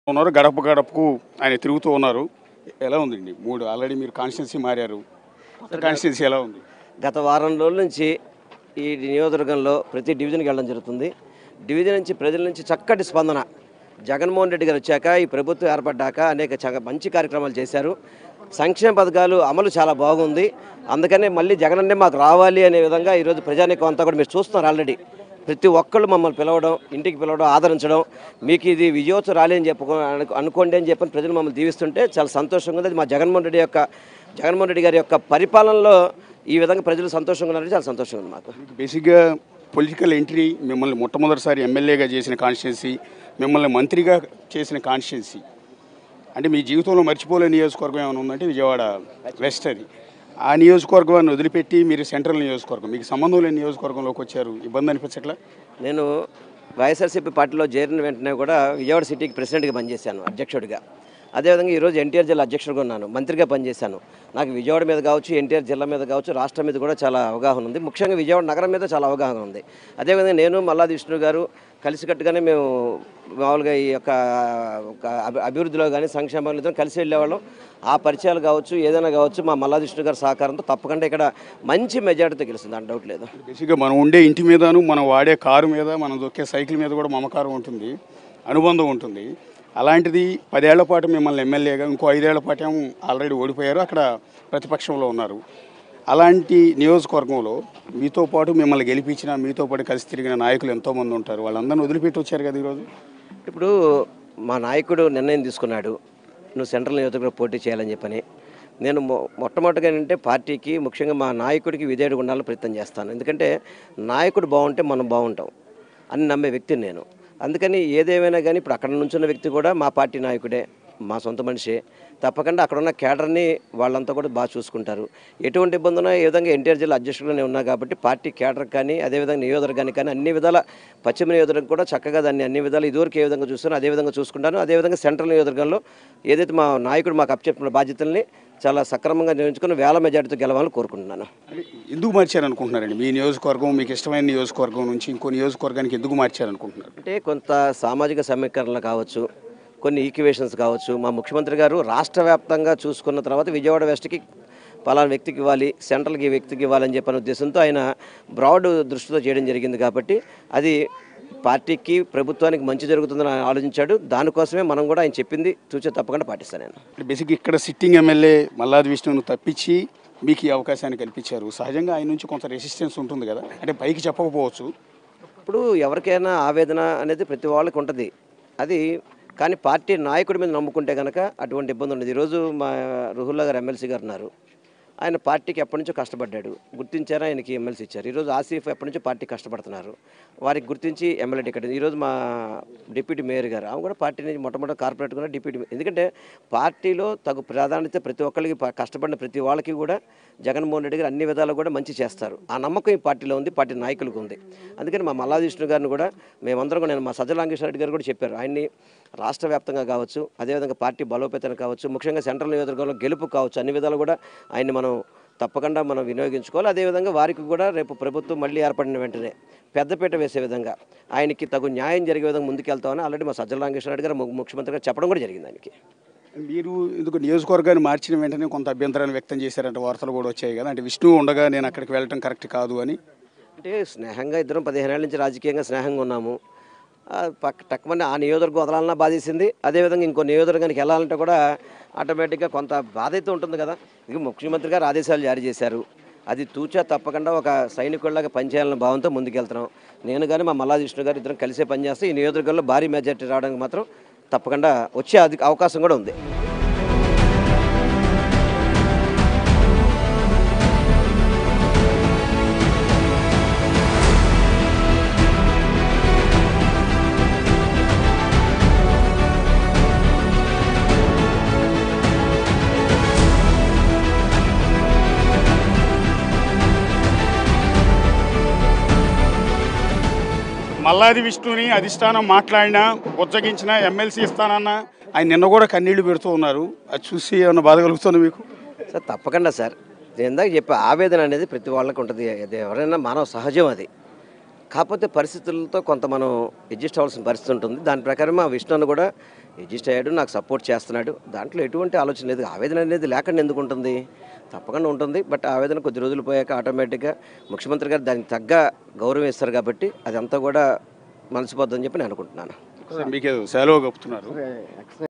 ఉన్నారు గడప గడపకు ఆయన తిరుగుతూ ఉన్నారు ఎలా ఉందండి మూడు ఆల్రెడీ మీరు కాన్స్టిట్యున్సీ మారారు కాన్స్టిట్యున్సీ ఎలా ఉంది గత వారం రోజుల నుంచి ఈ నియోజకవర్గంలో ప్రతి డివిజన్కి వెళ్ళడం జరుగుతుంది డివిజన్ నుంచి ప్రజల నుంచి చక్కటి స్పందన జగన్మోహన్ రెడ్డి గారు వచ్చాక ఈ ప్రభుత్వం ఏర్పడ్డాక అనేక చ- మంచి కార్యక్రమాలు చేశారు సంక్షేమ పథకాలు అమలు చాలా బాగుంది అందుకనే మళ్ళీ జగనన్నే మాకు రావాలి అనే విధంగా ఈరోజు ప్రజానీకం అంతా కూడా మీరు చూస్తున్నారు ఆల్రెడీ ప్రతి ఒక్కళ్ళు మమ్మల్ని పిలవడం ఇంటికి పిలవడం ఆదరించడం మీకు ఇది విజయోత్సవ ర్యాలీ అని చెప్పుకో అనుకో- అనుకోండి అని చెప్పని ప్రజలు మమ్మల్ని దీవిస్తుంటే చాలా సంతోషంగా ఉంది అది మా జగన్మోహన్ రెడ్డి యొక్క జగన్మోహన్ రెడ్డి గారి యొక్క పరిపాలనలో ఈ విధంగా ప్రజలు సంతోషంగా ఉన్నారంటే చాలా సంతోషంగా ఉంది మాకు మీకు బేసిక్గా పొలిటికల్ ఎంట్రీ మిమ్మల్ని మొట్టమొదటిసారి ఎమ్మెల్యేగా చేసిన కాన్స్టిట్యున్సీ మిమ్మల్ని మంత్రిగా చేసిన కాన్స్టిట్యున్సీ అంటే మీ జీవితంలో మర్చిపోలేని నియోజకవర్గం ఏమైనా ఉందంటే విజయవాడ వెస్ట్ అది ఆ నియోజకవర్గాన్ని వదిలిపెట్టి మీరు సెంట్రల్ నియోజకవర్గం మీకు సంబంధం లేని నియోజకవర్గంలోకి వచ్చారు ఇబ్బంది అనిపించట్లా నేను వైఎస్ఆర్సీపీ పార్టీలో చేరిన వెంటనే కూడా విజయవాడ సిటీకి ప్రెసిడెంట్గా పనిచేశాను అధ్యక్షుడిగా అదేవిధంగా ఈరోజు ఎన్టీఆర్ జిల్లా అధ్యక్షుడిగా ఉన్నాను మంత్రిగా పనిచేశాను నాకు విజయవాడ మీద కావచ్చు ఎన్టీఆర్ జిల్లా మీద కావచ్చు రాష్ట్రం మీద కూడా చాలా అవగాహన ఉంది ముఖ్యంగా విజయవాడ నగరం మీద చాలా అవగాహన ఉంది అదేవిధంగా నేను మల్లాది విష్ణు గారు కలిసికట్టుగానే మేము మామూలుగా ఈ యొక్క ఒక అభి- అభివృద్ధిలో కానీ సంక్షేమంలో కలిసి వెళ్ళేవాళ్ళం ఆ పరిచయాలు కావచ్చు ఏదైనా కావచ్చు మా మల్లాది విష్ణు గారి సహకారంతో తప్పకుండా ఇక్కడ మంచి మెజార్టీతో గెలుస్తుంది అంత డౌట్ లేదు బేసిక్గా మనం ఉండే ఇంటి మీదను మనం వాడే కారు మీద మనం దొక్కే సైకిల్ మీద కూడా మమకారం ఉంటుంది అనుబంధం ఉంటుంది అలాంటిది పదేళ్ల పాటు మిమ్మల్ని ఎమ్మెల్యేగా ఇంకో ఐదేళ్ల పాటు ఏమో ఆల్రెడీ ఓడిపోయారు అక్కడ ప్రతిపక్షంలో ఉన్నారు అలాంటి నియోజకవర్గంలో మీతో పాటు మిమ్మల్ని గెలిపించిన మీతో పాటు కలిసి తిరిగిన నాయకులు ఎంతోమంది ఉంటారు వాళ్ళందరినీ వదిలిపెట్టి వచ్చారు కదా ఈరోజు ఇప్పుడు మా నాయకుడు నిర్ణయం తీసుకున్నాడు నువ్వు సెంట్రల్ నియోజకవర్గంలో పోటీ చేయాలని చెప్పని నేను మొ మొట్టమొదటిగా ఏంటంటే పార్టీకి ముఖ్యంగా మా నాయకుడికి విధేయుడు ఉండాలని ప్రయత్నం చేస్తాను ఎందుకంటే నాయకుడు బాగుంటే మనం బాగుంటాం అని నమ్మే వ్యక్తిని నేను అందుకని ఏదేమైనా కానీ ఇప్పుడు అక్కడ నుంచున్న వ్యక్తి కూడా మా పార్టీ నాయకుడే మా సొంత మనిషే తప్పకుండా అక్కడ ఉన్న కేడర్ని వాళ్ళంతా కూడా బాగా చూసుకుంటారు ఎటువంటి ఇబ్బంది ఉన్నా ఏ విధంగా ఎన్టీఆర్ జిల్లా అధ్యక్షుడుగానే ఉన్నా కాబట్టి పార్టీ కేడర్ కానీ అదేవిధంగా నియోజకవర్గానికి కానీ అన్ని విధాల పశ్చిమ నియోజకవర్గం కూడా చక్కగా దాన్ని అన్ని విధాలు ఇదివరకు ఏ విధంగా చూస్తానో అదే విధంగా చూసుకుంటాను అదేవిధంగా సెంట్రల్ నియోజకవర్గంలో ఏదైతే మా నాయకుడు మాకు అప్పచెప్పిన బాధ్యతల్ని చాలా సక్రమంగా నిర్వహించుకుని వేల మెజార్టీతో గెలవాలని కోరుకుంటున్నాను అంటే ఎందుకు మార్చారు అనుకుంటున్నారండి మీ నియోజకవర్గం మీకు ఇష్టమైన నియోజకవర్గం నుంచి ఇంకో నియోజకవర్గానికి ఎందుకు మార్చారు అనుకుంటున్నారు అంటే కొంత సామాజిక సమీకరణలు కావచ్చు కొన్ని ఈక్వేషన్స్ కావచ్చు మా ముఖ్యమంత్రి గారు రాష్ట్ర వ్యాప్తంగా చూసుకున్న తర్వాత విజయవాడ వెస్ట్కి పలానా వ్యక్తికి ఇవ్వాలి సెంట్రల్కి ఈ వ్యక్తికి ఇవ్వాలని చెప్పిన ఉద్దేశంతో ఆయన బ్రాడ్ దృష్టితో చేయడం జరిగింది కాబట్టి అది పార్టీకి ప్రభుత్వానికి మంచి జరుగుతుందని ఆయన ఆలోచించాడు దానికోసమే మనం కూడా ఆయన చెప్పింది తూచే తప్పకుండా పాటిస్తాను నేను అంటే బేసిక్ ఇక్కడ సిట్టింగ్ ఎమ్మెల్యే మల్లాది విష్ణువును తప్పించి మీకు ఈ అవకాశాన్ని కల్పించారు సహజంగా ఆయన నుంచి కొంత రెసిస్టెన్స్ ఉంటుంది కదా అంటే పైకి చెప్పకపోవచ్చు ఇప్పుడు ఎవరికైనా ఆవేదన అనేది ప్రతి వాళ్ళకి ఉంటుంది అది కానీ పార్టీ నాయకుడి మీద నమ్ముకుంటే కనుక అటువంటి ఇబ్బంది ఉండదు ఈరోజు మా రుహుల్లా గారు ఎమ్మెల్సీ గారు ఉన్నారు ఆయన పార్టీకి ఎప్పటి నుంచో కష్టపడ్డాడు గుర్తించారా ఆయనకి ఎమ్మెల్సీ ఇచ్చారు ఈరోజు ఆసిఫ్ ఎప్పటి నుంచో పార్టీ కష్టపడుతున్నారు వారికి గుర్తించి ఎమ్మెల్యే టికెట్ ఈరోజు మా డిప్యూటీ మేయర్ గారు ఆమె కూడా పార్టీ నుంచి మొట్టమొదటి కార్పొరేట్ కూడా డిప్యూటీ మే- ఎందుకంటే పార్టీలో తగు ప్రాధాన్యత ప్రతి ఒక్కరికి ప- కష్టపడిన ప్రతి వాళ్ళకి కూడా జగన్మోహన్ రెడ్డి గారు అన్ని విధాలు కూడా మంచి చేస్తారు ఆ నమ్మకం ఈ పార్టీలో ఉంది పార్టీ నాయకులకు ఉంది అందుకని మా మల్లాది విష్ణు గారిని కూడా మేమందరం కూడా నేను మా సజ్జలాంగేశ్వర రెడ్డి గారు కూడా చెప్పారు ఆయన్ని రాష్ట్ర వ్యాప్తంగా కావచ్చు అదేవిధంగా పార్టీ బలోపేతం కావచ్చు ముఖ్యంగా సెంట్రల్ నియోజకవర్గంలో గెలుపు కావచ్చు అన్ని విధాలు కూడా ఆయన్ని మనం తప్పకుండా మనం వినియోగించుకోవాలి అదేవిధంగా వారికి కూడా రేపు ప్రభుత్వం మళ్ళీ ఏర్పడిన వెంటనే పెద్దపీట వేసే విధంగా ఆయనకి తగు న్యాయం జరిగే విధంగా ముందుకెళ్తామని ఆల్రెడీ మా సజ్జల రామకృష్ణ రెడ్డి గారు ము- ముఖ్యమంత్రి గారు చెప్పడం కూడా జరిగింది ఆయనకి మీరు ఎందుకు నియోజకవర్గాన్ని మార్చిన వెంటనే కొంత అభ్యంతరాన్ని వ్యక్తం చేశారంటే వార్తలు కూడా వచ్చాయి కదా అంటే విష్ణు ఉండగా నేను అక్కడికి వెళ్ళటం కరెక్ట్ కాదు అని అంటే స్నేహంగా ఇద్దరం పదిహేను ఏళ్ళ నుంచి రాజకీయంగా స్నేహంగా ఉన్నాము ఆ, పక్క టక్కుమని ఆ నియోజకవర్గం వదలాలన్నా బాధేసింది అదేవిధంగా ఇంకో నియోజకవర్గానికి వెళ్ళాలంటే కూడా ఆటోమేటిక్గా కొంత బాధ అయితే ఉంటుంది కదా ఇక ముఖ్యమంత్రి గారు ఆదేశాలు జారీ చేశారు అది తూచా తప్పకుండా ఒక సైనికుల్లాగా పనిచేయాలన్న భావంతో ముందుకెళ్తున్నాం నేను కానీ మా మల్లాది విష్ణు గారు ఇద్దరం కలిసే పనిచేస్తే ఈ నియోజకవర్గంలో భారీ మెజార్టీ రావడానికి మాత్రం తప్పకుండా వచ్చే అది అవకాశం కూడా ఉంది మల్లాది విష్ణుని అధిష్టానం మాట్లాడినా బుజ్జగించినా ఎమ్మెల్సీ ఇస్తానన్నా ఆయన నిన్న కూడా కన్నీళ్లు పెడుతూ ఉన్నారు అది చూసి ఏమన్నా బాధ కలుగుతుంది మీకు సార్ తప్పకుండా సార్ నేను ఇందాక చెప్పే ఆవేదన అనేది ప్రతి వాళ్ళకి ఉంటుంది అది ఎవరైనా మానవ సహజం అది కాకపోతే పరిస్థితులతో కొంత మనం అడ్జస్ట్ అవ్వాల్సిన పరిస్థితి ఉంటుంది దాని ప్రకారం మా విష్ణుని కూడా రిజిస్టర్ అయ్యాడు నాకు సపోర్ట్ చేస్తున్నాడు దాంట్లో ఎటువంటి ఆలోచన లేదు ఆవేదన అనేది లేకుండా ఎందుకు ఉంటుంది తప్పకుండా ఉంటుంది బట్ ఆవేదన కొద్ది రోజులు పోయాక ఆటోమేటిక్గా ముఖ్యమంత్రి గారు దానికి తగ్గ గౌరవం ఇస్తారు కాబట్టి అదంతా కూడా మనసిపోద్దని చెప్పి నేను అనుకుంటున్నాను మీకేదో సెలవు కప్పుతున్నారు